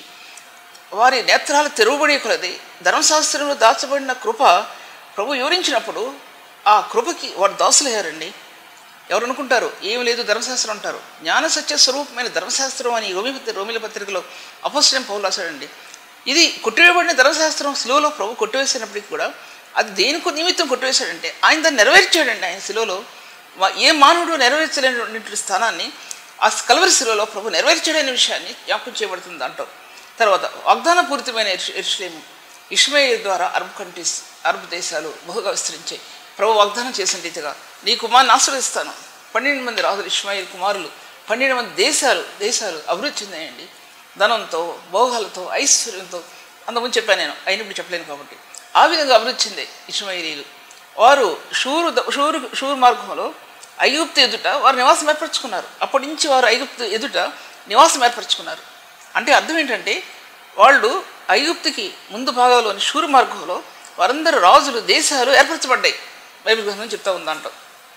వారి నేత్రాలు తెరువబడే కొలది ధర్మశాస్త్రంలో దాచబడిన కృప ప్రభు వివరించినప్పుడు ఆ కృపకి వారు దాసులయ్యారండి ఎవరు అనుకుంటారు ఏం లేదు ధర్మశాస్త్రం అంటారు జ్ఞాన సత్య స్వరూపమైన ధర్మశాస్త్రం అని రోమి రోమిల పత్రికలో అపస్యం పౌలు రాశాడండి ఇది కొట్టివేయబడిన ధర్మశాస్త్రం శిలువలో ప్రభు కొట్టివేసినప్పటికీ కూడా అది దేనికి నిమిత్తం కొట్టివేశాడంటే ఆయన దాన్ని నెరవేర్చాడండి ఆయన శిలువలో వా- ఏ మానవుడు నెరవేర్చలేనటువంటి స్థానాన్ని ఆ కలవరి శిలువలో ప్రభు నెరవేర్చాడనే విషయాన్ని జ్ఞాపకం చేయబడుతుంది దాంట్లో తర్వాత వాగ్దానపూరితమైన ఇర్షలేము ఇష్మాయిల్ ద్వారా అరబ్ కంట్రీస్ అరబ్ దేశాలు బహుగా విస్తరించాయి ప్రభు వాగ్దానం చేసిన రీతిగా నీ కుమారుని ఆశ్రయిస్తాను పన్నెండు మంది రాజులు ఇష్మాయిల్ కుమారులు పన్నెండు మంది దేశాలు దేశాలు అభివృద్ధి చెందాయండి ధనంతో భోగాలతో ఐశ్వర్యంతో అంతకుముందు చెప్పాను నేను అయినప్పుడు చెప్పలేను కాబట్టి ఆ విధంగా అభివృద్ధి చెందాయి ఇష్మాయిలీలు వారు షూరు ద- షూరు షూరు మార్గంలో ఐగుప్తు ఎదుట వారు నివాసం ఏర్పరచుకున్నారు అప్పటి నుంచి వారు ఐగుప్తు ఎదుట నివాసం ఏర్పరచుకున్నారు అంటే అర్థం ఏంటంటే వాళ్ళు ఐగుప్తుకి ముందు భాగంలోని షూరు మార్గంలో వారందరూ రాజులు దేశాలు ఏర్పరచబడ్డాయి బైబిల్ గ్రంథం చెప్తా ఉంది దాంట్లో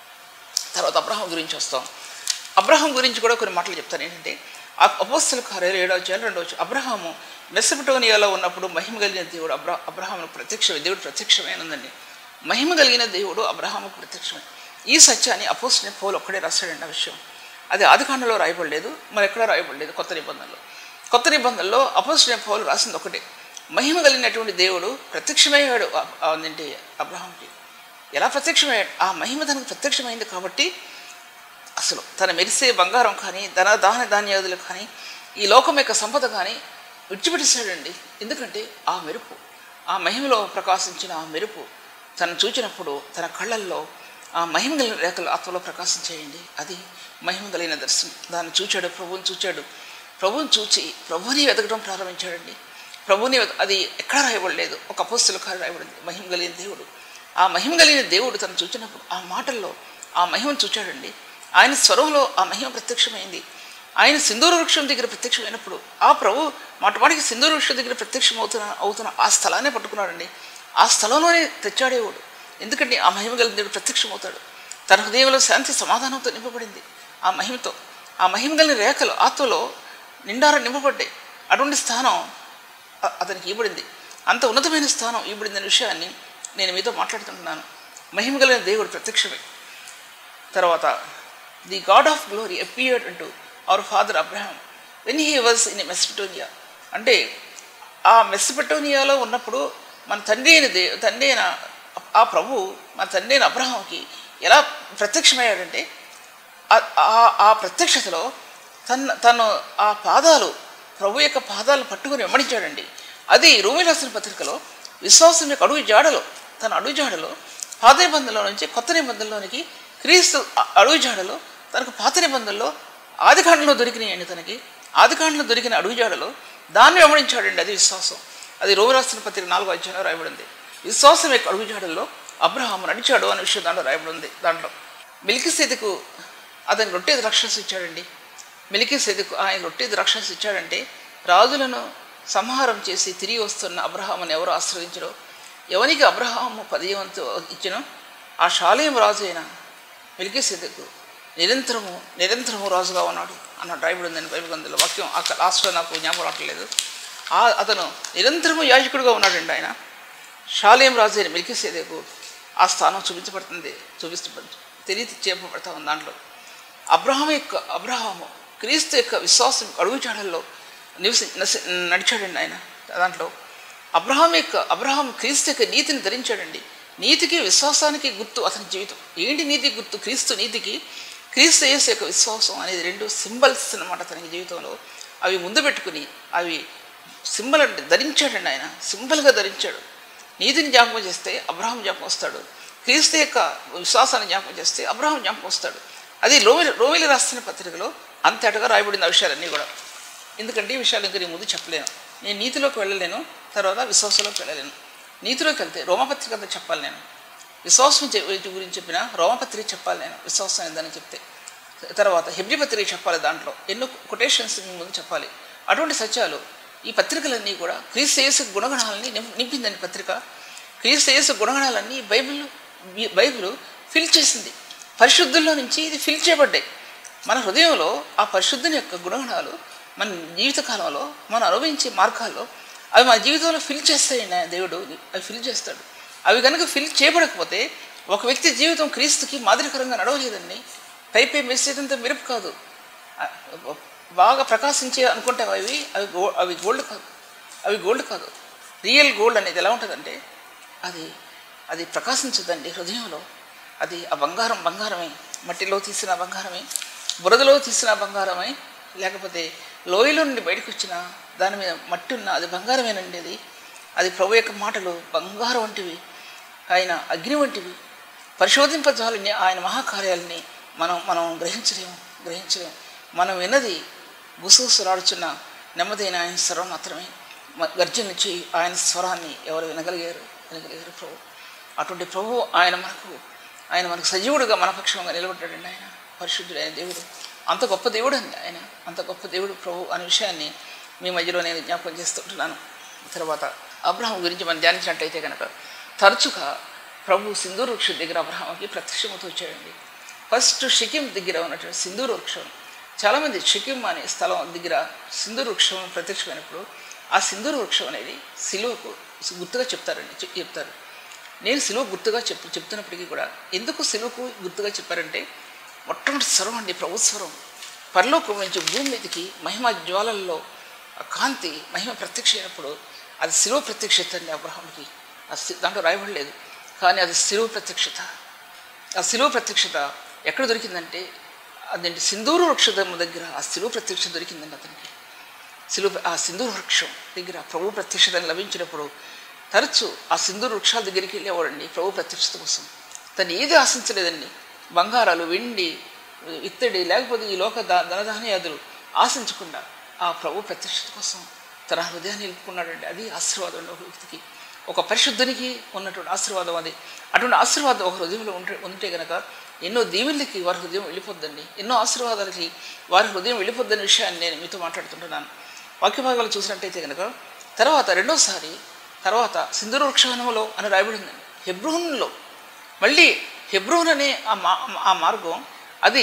తర్వాత అబ్రహాం గురించి వస్తాం అబ్రహాం గురించి కూడా కొన్ని మాటలు చెప్తాను ఏంటంటే ఆ అపోస్తల కార్యాలు ఏడో అధ్యాయం రెండో వచ్చి అబ్రహాము మెస్సపటోనియాలో ఉన్నప్పుడు మహిమ కలిగిన దేవుడు అబ్రా అబ్రహాముకు ప్రత్యక్షమే దేవుడు ప్రత్యక్షమైనందండి మహిమ కలిగిన దేవుడు అబ్రహాముకు ప్రత్యక్షమే ఈ సత్యాన్ని అపోస్తుని పౌలు ఒక్కడే రాశాడండి ఆ విషయం అది ఆదికాండలో రాయబడలేదు మరి ఎక్కడ రాయబడలేదు కొత్త నిబంధనలో కొత్త నిబంధనలో అపోస్తుని పౌలు రాసింది ఒకటే మహిమ కలిగినటువంటి దేవుడు ప్రత్యక్షమయ్యాడు ఆ- ఆ ఏంటి అబ్రహాంకి ఎలా ప్రత్యక్షమయ్యాడు ఆ మహిమ తనకు ప్రత్యక్షమైంది కాబట్టి అసలు తన మెరిసే బంగారం కానీ ధన దాన ధాన్యాదులు కానీ ఈ లోకం యొక్క సంపద కానీ విడిచిపెట్టేశాడండి ఎందుకంటే ఆ మెరుపు ఆ మహిమలో ప్రకాశించిన ఆ మెరుపు తను చూచినప్పుడు తన కళ్ళల్లో ఆ మహిమ కలిగిన రేఖలు ఆత్మలో ప్రకాశించేయండి అది మహిమ కలిగిన దర్శనం దాన్ని చూచాడు ప్రభువుని చూచాడు ప్రభువుని చూచి ప్రభుని వెతకడం ప్రారంభించాడండి ప్రభుని వెత- అది ఎక్కడ రాయబడలేదు ఒక అపోస్తుల కారు రాయబడింది మహిమ కలిగిన దేవుడు ఆ మహిమ కలిగిన దేవుడు తను చూచినప్పుడు ఆ మాటల్లో ఆ మహిమను చూచాడండి ఆయన స్వరంలో ఆ మహిమ ప్రత్యక్షమైంది ఆయన సింధూర వృక్షం దగ్గర ప్రత్యక్షమైనప్పుడు ఆ ప్రభు మాటమాటికి సింధూర వృక్షం దగ్గర ప్రత్యక్షం అవుతున్న అవుతున్న ఆ స్థలాన్ని పట్టుకున్నాడండి ఆ స్థలంలోనే తెచ్చాడేవాడు ఎందుకంటే ఆ మహిమ కలిగిన దేవుడు ప్రత్యక్షమవుతాడు తన హృదయంలో శాంతి సమాధానంతో నింపబడింది ఆ మహిమతో ఆ మహిమ కలిగిన రేఖలు ఆత్మలో నిండార నింపబడ్డాయి అటువంటి స్థానం అ- అతనికి ఇవ్వబడింది అంత ఉన్నతమైన స్థానం ఇవ్వబడిందనే విషయాన్ని నేను మీతో మాట్లాడుతుంటున్నాను మహిమ కలిగిన దేవుడు ప్రత్యక్షమే తర్వాత the God of glory appeared అంటూ our father Abraham when he was in Mesopotamia అంటే ఆ మెస్పిటోనియాలో ఉన్నప్పుడు మన తండ్రి అయిన దే తండ్రి అయిన ఆ ప్రభు మన తండ్రి అయిన అబ్రహాంకి ఎలా ప్రత్యక్షమయ్యాడంటే ఆ- ఆ- ఆ ప్రత్యక్షతలో తన తను ఆ పాదాలు ప్రభు యొక్క పాదాలు పట్టుకుని వెంబడించాడండి అది రోమి రాసిన పత్రికలో విశ్వాసం యొక్క అడుగు జాడలో తన అడుగు జాడలో పాత నిబంధనలో నుంచి కొత్త నిబంధనలోనికి క్రీస్తు అ- అడుగు జాడలో తనకు పాత నిబంధనలో ఆదికాండంలో దొరికినాయండి తనకి ఆదికాండంలో దొరికిన అడుగు జాడలో దాన్ని వెంబడించాడండి అది విశ్వాసం అది రోమి రాసిన పత్రిక నాలుగో అధ్యాయంలో రాయబడింది విశ్వాసం యొక్క అడుగు జాడల్లో అబ్రహాము నడిచాడు అనే విషయం దాంట్లో రాయబడి ఉంది దాంట్లో మిల్కి సేతుకు అతనికి రొట్టెది రక్షణ ఇచ్చాడండి మిలికి సెదుకు ఆయన రొట్టెది రక్షణ ఇచ్చాడంటే రాజులను సంహారం చేసి తిరిగి వస్తున్న అబ్రహాముని ఎవరు ఆశ్రయించరో ఎవనికి అబ్రహాము పదవంతు ఇచ్చినో ఆ షాలేం రాజు అయిన మిలికి సెదుకు నిరంతరము నిరంతరము రాజుగా ఉన్నాడు అన్న డ్రైవర్ ఉందని బైబిల్ గ్రంథంలో వాక్యం అక్కడ లాస్ట్లో నాకు జ్ఞాపకం రావట్లేదు ఆ అతను నిరంతరము యాజకుడిగా ఉన్నాడండి ఆయన షాలేం రాజు అయిన మిలికి సేదకు ఆ స్థానం చూపించబడుతుంది చూపిస్తు తెలియ చెప్పబడతా ఉంది దాంట్లో అబ్రహాం యొక్క అబ్రహాము క్రీస్తు యొక్క విశ్వాసం అడుగుచాడల్లో నివసి నసి- నడిచాడండి ఆయన దాంట్లో అబ్రహాం యొక్క అబ్రహాం క్రీస్తు యొక్క నీతిని ధరించాడండి నీతికి విశ్వాసానికి గుర్తు అతని జీవితం ఏంటి నీతి గుర్తు క్రీస్తు నీతికి క్రీస్తు యేసు యొక్క విశ్వాసం అనేది రెండు సింబల్స్ అన్నమాట తనకి జీవితంలో అవి ముందు పెట్టుకుని అవి సింబల్ అంటే ధరించాడండి ఆయన సింబల్గా ధరించాడు నీతిని జ్ఞాపకం చేస్తే అబ్రహాం జ్ఞాపకం వస్తాడు క్రీస్తు యొక్క విశ్వాసాన్ని జ్ఞాపకం చేస్తే అబ్రహాం జ్ఞాపకం వస్తాడు అది రోమి రోమిలి రాసిన పత్రికలో అంతటగా రాయబడిన ఆ విషయాలన్నీ కూడా ఎందుకంటే ఈ విషయాలు ఇంకా నేను ముందు చెప్పలేను నేను నీతిలోకి వెళ్ళలేను తర్వాత విశ్వాసంలోకి వెళ్ళలేను నీతిలోకి వెళ్తే రోమపత్రిక అంతా చెప్పాలి నేను విశ్వాసం చె- గురించి చెప్పిన రోమపత్రిక చెప్పాలి నేను విశ్వాసం ఏందని చెప్తే తర్వాత హెబ్రి పత్రిక చెప్పాలి దాంట్లో ఎన్నో కొటేషన్స్ ముందు చెప్పాలి అటువంటి సత్యాలు ఈ పత్రికలన్నీ కూడా క్రీస్తు గుణగణాలని నింప్- నింపిందండి పత్రిక క్రీస్తు గుణగణాలన్నీ బైబిల్ బైబిల్ ఫిల్ చేసింది పరిశుద్ధుల్లో నుంచి ఇది ఫిల్ చేయబడ్డాయి మన హృదయంలో ఆ పరిశుద్ధుని యొక్క గుణగణాలు మన జీవితకాలంలో మనం అనుభవించే మార్గాల్లో అవి మన జీవితంలో ఫిల్ చేస్తాయండి ఆయన దేవుడు అవి ఫిల్ చేస్తాడు అవి కనుక ఫిల్ చేయబడకపోతే ఒక వ్యక్తి జీవితం క్రీస్తుకి మాదిరికరంగా నడవలేదండి పై పై మెసేజ్ అంతా మెరుపు కాదు ఆ, బాగా ప్రకాశించే అనుకుంటే అవి అవి గో అవి గోల్డ్ కాదు అవి గోల్డ్ కాదు రియల్ గోల్డ్ అనేది ఎలా ఉంటుందంటే అది అది ప్రకాశించదండి హృదయంలో అది ఆ బంగారం బంగారమే మట్టిలో తీసిన బంగారమే బురదలో తీసిన బంగారమే లేకపోతే లోయలో నుండి బయటకు వచ్చిన దాని మీద మట్టి ఉన్న అది బంగారమేనండి అది అది ప్రభు యొక్క మాటలు బంగారం వంటివి ఆయన అగ్ని వంటివి పరిశోధింపజాలని ఆయన మహాకార్యాలని మనం మనం గ్రహించలేము గ్రహించలేము మనం విన్నది గుసగుసలాడుచున్న నెమ్మదైన ఆయన స్వరం మాత్రమే మ- గర్జన చేయి ఆయన స్వరాన్ని ఎవరు వినగలిగారు వినగలిగారు ప్రభు అటువంటి ప్రభు ఆయన మనకు ఆయన మనకు సజీవుడుగా మన పక్షంగా నిలబడ్డాడండి ఆయన పరిశుద్ధుడైన దేవుడు అంత గొప్ప దేవుడు అండి ఆయన అంత గొప్ప దేవుడు ప్రభు అనే విషయాన్ని మీ మధ్యలో నేను జ్ఞాపకం చేస్తుంటున్నాను తర్వాత అబ్రహం గురించి మనం ధ్యానించినట్టయితే కనుక తరచుగా ప్రభు సింధూరు వృక్షం దగ్గర అబ్రహాంకి ప్రత్యక్షమవుతూ వచ్చాడండి ఫస్ట్ షికిం దగ్గర ఉన్నటువంటి సింధూరు వృక్షం చాలామంది షికిం అనే స్థలం దగ్గర సింధూరు వృక్షం ప్రత్యక్షమైనప్పుడు ఆ సింధూరు వృక్షం అనేది సిలువకు గుర్తుగా చెప్తారండి చెప్- చెప్తారు నేను సిలువ గుర్తుగా చెప్పు చెప్తున్నప్పటికీ కూడా ఎందుకు సిలువకు గుర్తుగా చెప్పారంటే మొట్టమొదటి స్వరం అండి ప్రభు స్వరం పరలోకం నుంచి భూమి మీదకి మహిమ జ్వాలల్లో ఆ కాంతి మహిమ ప్రత్యక్ష అయినప్పుడు అది శిలువ ప్రత్యక్షత అండి అబ్రహాంకి ఆ సి- దాంట్లో రాయబడలేదు కానీ అది శిలువ ప్రత్యక్షత ఆ శిలువ ప్రత్యక్షత ఎక్కడ దొరికిందంటే అదేంటి సింధూరు వృక్షదమ్మ దగ్గర ఆ శిలువ ప్రత్యక్ష దొరికిందండి అతనికి శిలువ ఆ సింధూరు వృక్షం దగ్గర ప్రభు ప్రత్యక్షతను లభించినప్పుడు తరచు ఆ సింధూరు వృక్షాల దగ్గరికి వెళ్ళేవాడండి ప్రభు ప్రత్యక్షత కోసం తను ఏది ఆశించలేదండి బంగారాలు వెండి ఇత్తడి లేకపోతే ఈ లోక ద ధనధాన్యాదులు ఆశించకుండా ఆ ప్రభు ప్రత్యక్షత కోసం తన హృదయాన్ని నిలుపుకున్నాడండి అది ఆశీర్వాదం అండి ఒక వ్యక్తికి ఒక పరిశుద్ధునికి ఉన్నటువంటి ఆశీర్వాదం అది అటువంటి ఆశీర్వాదం ఒక హృదయంలో ఉంటే ఉంటే గనక ఎన్నో దీవెనలకి వారి హృదయం వెళ్ళిపోద్దండి ఎన్నో ఆశీర్వాదాలకి వారి హృదయం వెళ్ళిపోద్దనే విషయాన్ని నేను మీతో మాట్లాడుతుంటున్నాను వాక్య భాగాలు చూసినట్టయితే కనుక తర్వాత రెండోసారి తర్వాత సింధూర వృక్షవనములో అని రాయబడిందండి హెబ్రోన్లో మళ్ళీ హెబ్రోన్ అనే ఆ మా ఆ మార్గం అది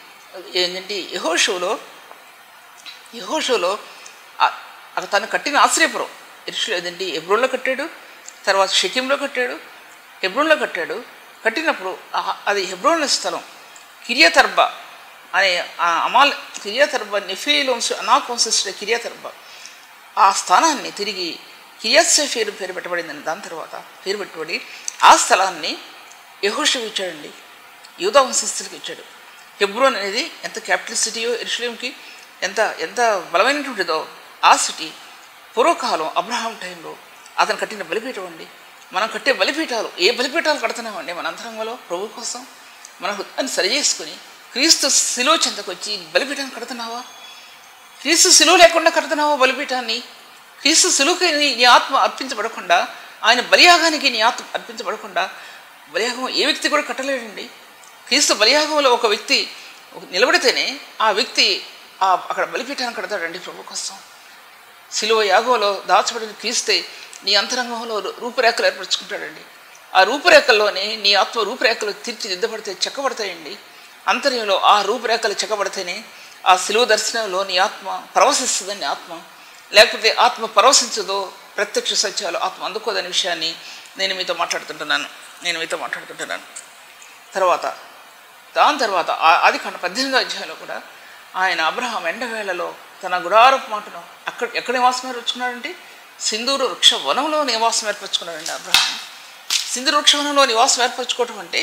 ఏంటంటే యహోషులో యహోషులో ఆ- అక్కడ తను కట్టిన ఆశ్రయపురం ఎరుషులు అదేంటి ఎబ్రోన్లో కట్టాడు తర్వాత షకీంలో కట్టాడు హెబ్రోన్లో కట్టాడు కట్టినప్పుడు ఆ- అది హెబ్రోన్ల స్థలం కిరియతర్బా అనే ఆ అమాల్ కిరియతర్బా నెఫీలో అనాక్ వంశస్థుడ కిరియతర్బా ఆ స్థానాన్ని తిరిగి కిరియత్సఫీర్ పేరు పెట్టబడిందని దాని తర్వాత పేరు పెట్టబడి ఆ స్థలాన్ని యహోషుకు ఇచ్చాడండి యూదా వంశస్థులకు ఇచ్చాడు హెబ్రోన్ అనేది ఎంత క్యాపిటల్ సిటీయో ఎరుషులేంకి ఎంత ఎంత బలమైనటువంటిదో ఆ సిటీ పూర్వకాలం అబ్రహాం టైంలో అతను కట్టిన బలిపీఠం అండి మనం కట్టే బలిపీఠాలు ఏ బలిపీఠాలు కడుతున్నామండి మన అంతరంగంలో ప్రభు కోసం మన హృదయాన్ని సరి చేసుకుని క్రీస్తు శిలో చెంతకు వచ్చి బలిపీఠాన్ని కడుతున్నావా క్రీస్తు శిలువ లేకుండా కడుతున్నావా బలిపీఠాన్ని క్రీస్తు శిలువుకి నీ నీ ఆత్మ అర్పించబడకుండా ఆయన బలియాగానికి నీ ఆత్మ అర్పించబడకుండా బలియాగం ఏ వ్యక్తి కూడా కట్టలేడండి క్రీస్తు బలియాగంలో ఒక వ్యక్తి ఒక- నిలబడితేనే ఆ వ్యక్తి ఆ అక్కడ బలిపీఠాన్ని కడతాడండి ప్రభు కోసం శిలువ యాగంలో దాచబడిన క్రీస్తే నీ అంతరంగంలో రూ- రూపురేఖలు ఏర్పరచుకుంటాడండి ఆ రూపురేఖల్లోనే నీ ఆత్మ రూపురేఖలు తీర్చిదిద్దబడితే చెక్కబడతాయండి అంతర్యంలో ఆ రూపురేఖలు చెక్కబడితేనే ఆ శిలువ దర్శనంలో నీ ఆత్మ పరవశిస్తుందని ఆత్మ లేకపోతే ఆత్మ పరవశించదో ప్రత్యక్ష సత్యాలు ఆత్మ అందుకోదనే విషయాన్ని నేను మీతో మాట్లాడుతుంటున్నాను నేను మీతో మాట్లాడుతుంటున్నాను తర్వాత దాని తర్వాత ఆ- ఆది కాండ పద్దెనిమిదో అధ్యాయంలో కూడా ఆయన అబ్రహాం ఎండవేళలో తన గుడారపు మాటను అక్కడ ఎక్కడ నివాసం ఏర్పరచుకున్నాడంటే సింధూరు వృక్ష వనంలో నివాసం ఏర్పరచుకున్నాడండి అబ్రహాం సింధూరు వృక్ష వనంలో నివాసం ఏర్పరచుకోవటం అంటే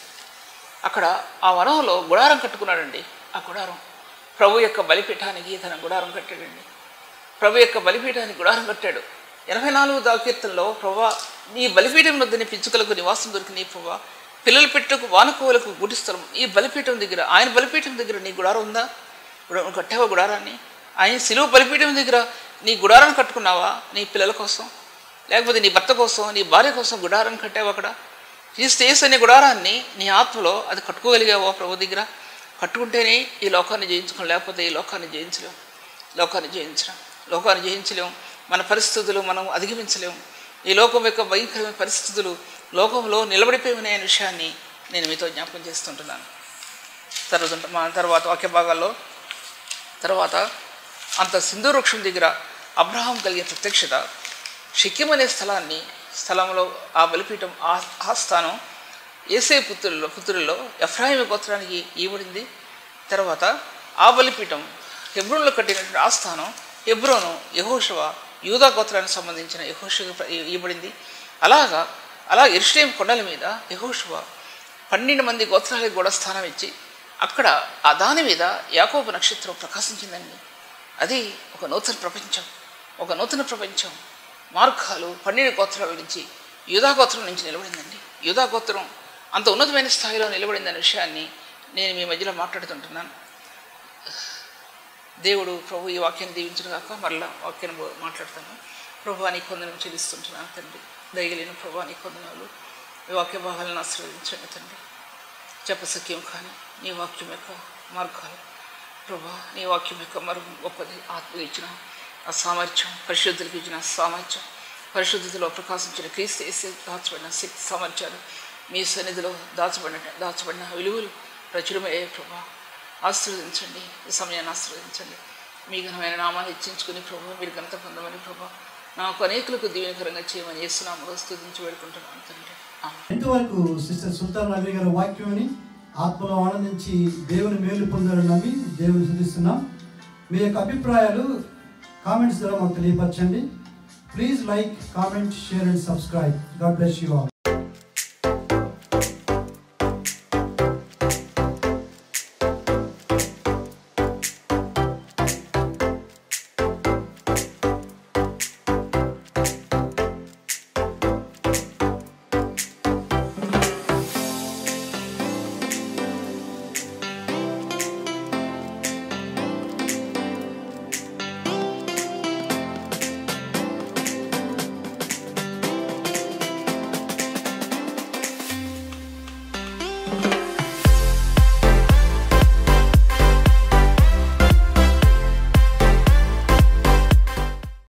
అక్కడ ఆ వనంలో గుడారం కట్టుకున్నాడండి ఆ గుడారం ప్రభు యొక్క బలిపీఠానికి తన గుడారం కట్టాడండి ప్రభు యొక్క బలిపీఠానికి గుడారం కట్టాడు ఎనభై నాలుగు దాకీర్తనలో ప్రభా నీ బలిపీఠం వద్దని పిచ్చుకలకు నివాసం దొరికిన ప్రభా పిల్లల పెట్టకు వానకోవులకు గుడి స్థలం ఈ బలిపీఠం దగ్గర ఆయన బలిపీఠం దగ్గర నీ గుడారం ఉందా గుడ- నువ్వు కట్టావా గుడారాన్ని ఆయన సిలువ బలిపీఠం దగ్గర నీ గుడారాన్ని కట్టుకున్నావా నీ పిల్లల కోసం లేకపోతే నీ భర్త కోసం నీ భార్య కోసం గుడారాన్ని కట్టావా అక్కడ క్రీస్తు యేసు అనే గుడారాన్ని నీ ఆత్మలో అది కట్టుకోగలిగావా ప్రభు దగ్గర కట్టుకుంటేనే ఈ లోకాన్ని జయించుకోం లేకపోతే ఈ లోకాన్ని జయించలేం లోకాన్ని జయించడం లోకాన్ని జయించలేం మన పరిస్థితులు మనం అధిగమించలేం ఈ లోకం యొక్క భయంకరమైన పరిస్థితులు లోకంలో నిలబడిపోయి ఉన్నాయనే విషయాన్ని నేను మీతో జ్ఞాపకం చేస్తుంటున్నాను తర్వాత మా తర్వాత వాక్య భాగాల్లో తర్వాత అంత సింధు వృక్షం దగ్గర అబ్రహాం కలిగిన ప్రత్యక్షత షిక్కిం అనే స్థలాన్ని స్థలంలో ఆ బలిపీఠం ఆ ఆ స్థానం ఏసే పుత్రుల్లో పుత్రుల్లో ఎఫ్రాయిం గోత్రానికి ఇవ్వబడింది తర్వాత ఆ బలిపీఠం హెబ్రోన్లో కట్టినటువంటి ఆ స్థానం హెబ్రోను యహోషవ యూదా గోత్రానికి సంబంధించిన యహోష ఇవ్వబడింది అలాగా అలా ఎరుషలేం కొండల మీద యహోషవ పన్నెండు మంది గోత్రాలకు కూడా స్థానం ఇచ్చి అక్కడ ఆ దాని మీద యాకోబు నక్షత్రం ప్రకాశించిందండి అది ఒక నూతన ప్రపంచం ఒక నూతన ప్రపంచం మార్గాలు పన్నెండు గోత్రాల నుంచి యూదా గోత్రం నుంచి నిలబడిందండి యూదా గోత్రం అంత ఉన్నతమైన స్థాయిలో నిలబడిందనే విషయాన్ని నేను మీ మధ్యలో మాట్లాడుతుంటున్నాను దేవుడు ప్రభు ఈ వాక్యాన్ని దీవించిన కాక మరలా వాక్యాన్ని బో- మాట్లాడతాను ప్రభు నీ కొందనం చెల్లిస్తుంటున్నాను తండ్రి దయగలిగిన ప్రభు నీ కొందనాలు ఈ వాక్య భాగాలను ఆశీర్వదించండి తండ్రి చెప్పసఖ్యం కానీ నీ వాక్యం యొక్క మార్గాలు ప్రభా నీ వాక్యం యొక్క మరుగు గొప్పది ఆత్మగా ఇచ్చిన ఆ సామర్థ్యం పరిశుద్ధులకు ఇచ్చిన ఆ సామర్థ్యం పరిశుద్ధతలో ప్రకాశించిన క్రీస్తు వేసే దాచబడిన శక్తి సామర్థ్యాలు మీ సన్నిధిలో దాచబడిన దాచబడిన విలువలు ప్రచురమయ్యే ప్రభా ఆశీర్వదించండి ఈ సమయాన్ని ఆశీర్వదించండి మీ ఘనమైన నామాన్ని హెచ్చించుకుని ప్రభు మీరు ఘనత పొందమని ప్రభా నాకు అనేకులకు దీవెనకరంగా చేయమని చేస్తున్నాము స్తుతించి వేడుకుంటున్నాను తండ్రి ఆమేన్. ఇంతవరకు సిస్టర్ సుల్తాన్ నగరి గారి వాక్యమని ఆత్మలో ఆనందించి దేవుని మేలు పొందాలని నమ్మి దేవుని శుద్ధిస్తున్నాం మీ యొక్క అభిప్రాయాలు కామెంట్స్ ద్వారా మాకు తెలియపరచండి please like comment share and subscribe God bless you all